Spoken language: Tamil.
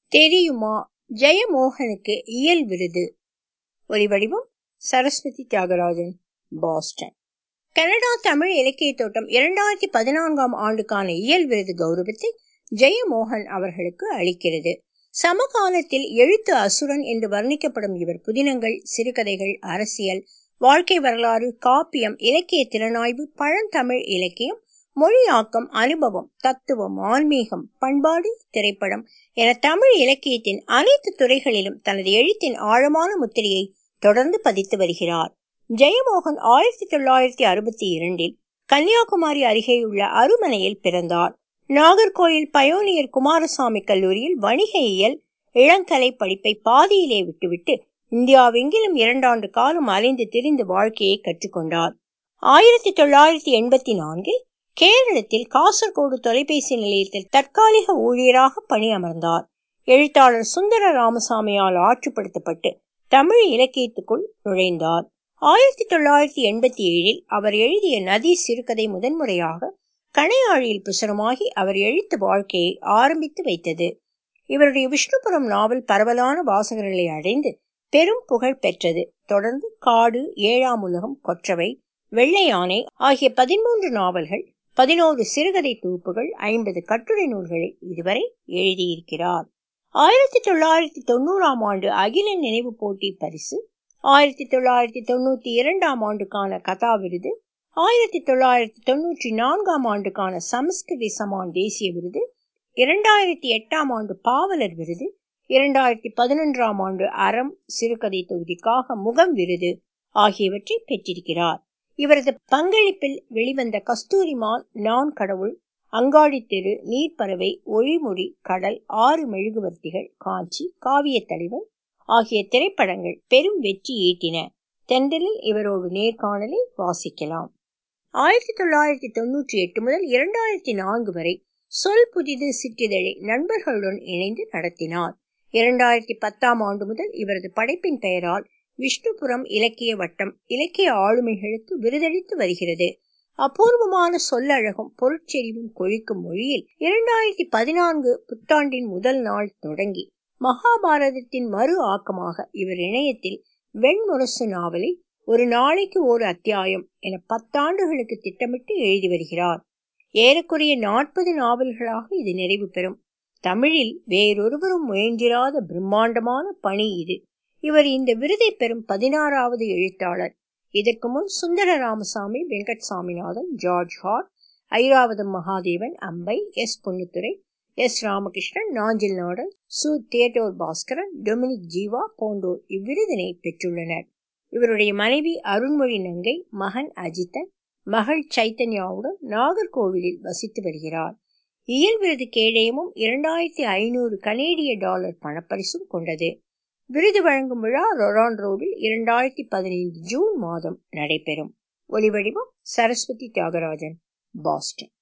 தெரியுமா ஜெயமோகனுக்கு இயல் விருது ஒலிவடிவம் சரஸ்வதி தியாகராஜன் பாஸ்டன் கனடா தமிழ் இலக்கிய தோட்டம் இரண்டாயிரத்தி பதினான்காம் ஆண்டுக்கான இயல் விருது கௌரவத்தை ஜெயமோகன் அவர்களுக்கு அளிக்கிறது சமகாலத்தில் எழுத்து அசுரன் என்று வர்ணிக்கப்படும் இவர் புதினங்கள் சிறுகதைகள் அரசியல் வாழ்க்கை வரலாறு காப்பியம் இலக்கிய திறனாய்வு பழந்தமிழ் இலக்கியம் மொழியாக்கம் அனுபவம் தத்துவம் ஆன்மீகம் பண்பாடு திரைப்படம் என தமிழ் இலக்கியத்தின் அனைத்து துறைகளிலும் தனது எழுத்தின் ஆழமான முத்திரையை தொடர்ந்து பதித்து வருகிறார் ஜெயமோகன் ஆயிரத்தி தொள்ளாயிரத்தி அறுபத்தி இரண்டில் கன்னியாகுமரி அருகேயுள்ள அருமனையில் பிறந்தார் நாகர்கோயில் பயோனியர் குமாரசாமி கல்லூரியில் வணிக இயல் இளங்கலை படிப்பை பாதியிலே விட்டுவிட்டு இந்தியாவெங்கிலும் இரண்டாண்டு காலம் அலைந்து திரிந்து வாழ்க்கையை கற்றுக்கொண்டார் ஆயிரத்தி தொள்ளாயிரத்தி எண்பத்தி நான்கில் கேரளத்தில் காசர்கோடு தொலைபேசி நிலையத்தில் தற்காலிக ஊழியராக பணியமர்ந்தார் எழுத்தாளர் சுந்தர ராமசாமியால் ஆற்றுப்படுத்தப்பட்டு தமிழ் இலக்கியத்துக்குள் நுழைந்தார் ஆயிரத்தி தொள்ளாயிரத்தி எண்பத்தி ஏழில் அவர் எழுதிய நதி சிறுகதை முதன்முறையாக கணையாழியில் பிரசுரமாகி அவர் எழுத்து வாழ்க்கையை ஆரம்பித்து வைத்தது இவருடைய விஷ்ணுபுரம் நாவல் பரவலான வாசகர்களை அடைந்து பெரும் புகழ் பெற்றது தொடர்ந்து காடு ஏழாம் உலகம் கொற்றவை வெள்ளை யானை ஆகிய பதிமூன்று நாவல்கள் பதினோரு சிறுகதை தொகுப்புகள் ஐம்பது கட்டுரை நூல்களை இதுவரை எழுதியிருக்கிறார் ஆயிரத்தி தொள்ளாயிரத்தி தொண்ணூறாம் ஆண்டு அகில நினைவு போட்டி பரிசு ஆயிரத்தி தொள்ளாயிரத்தி தொண்ணூத்தி இரண்டாம் ஆண்டுக்கான கதா விருது ஆயிரத்தி தொள்ளாயிரத்தி தொன்னூற்றி நான்காம் ஆண்டுக்கான சமஸ்கிருதி சமான் தேசிய விருது இரண்டாயிரத்தி எட்டாம் ஆண்டு பாவலர் விருது இரண்டாயிரத்தி பதினொன்றாம் ஆண்டு அறம் சிறுகதை தொகுதிக்காக முகம் விருது ஆகியவற்றை பெற்றிருக்கிறார் இவரது பங்களிப்பில் வெளிவந்த கஸ்தூரிமான் நான் கடவுள் அங்காடி தெரு நீர்ப்பறவை ஒளிமொழி கடல் ஆறு மெழுகுவர்த்திகள் காஞ்சி காவிய தலைவர் ஆகிய திரைப்படங்கள் பெரும் வெற்றி ஈட்டின தென்றலில் இவரோடு நேர்காணலை வாசிக்கலாம் ஆயிரத்தி தொள்ளாயிரத்தி தொன்னூற்றி எட்டு முதல் இரண்டாயிரத்தி நான்கு வரை சொல் புதிது சிற்றிதழை நண்பர்களுடன் இணைந்து நடத்தினார் இரண்டாயிரத்தி பத்தாம் ஆண்டு முதல் இவரது படைப்பின் பெயரால் விஷ்ணுபுரம் இலக்கிய வட்டம் இலக்கிய ஆளுமைகளுக்கு விருதளித்து வருகிறது அபூர்வமான சொல்லழகும் பொருட்செறிவும் கொழிக்கும் மொழியில் இரண்டாயிரத்தி பதினான்கு புத்தாண்டின் முதல் நாள் தொடங்கி மகாபாரதத்தின் மறு ஆக்கமாக இவர் இணையத்தில் வெண்முரசு நாவலை ஒரு நாளைக்கு ஒரு அத்தியாயம் என பத்தாண்டுகளுக்கு திட்டமிட்டு எழுதி வருகிறார் ஏறக்குறைய நாற்பது நாவல்களாக இது நிறைவு பெறும் தமிழில் வேறொருவரும் முயன்றிராத பிரம்மாண்டமான பணி இது இவர் இந்த விருதை பெறும் பதினாறாவது எழுத்தாளர் இதற்கு முன் Sundara Ramasamy Venkat Swaminathan George Hart Iravatham Mahadevan Ambai S Ponnuthurai S Ramakrishnan Nanjil Nadan சு தியேட்டோர் பாஸ்கரன் டொமினிக் ஜீவா போன்றோர் இவ்விருதினை பெற்றுள்ளனர் இவருடைய மனைவி அருண்மொழி நங்கை மகன் அஜித்தன் மகள் சைத்தன்யாவுடன் நாகர்கோவிலில் வசித்து வருகிறார் இயல் விருது கேடயமும் இரண்டாயிரத்தி ஐநூறு கனேடிய டாலர் பணப்பரிசும் கொண்டது விருது வழங்கும் விழா ரொரான் ரோடில் இரண்டாயிரத்தி பதினைந்து ஜூன் மாதம் நடைபெறும் ஒலிவடிவம் சரஸ்வதி தியாகராஜன் பாஸ்டன்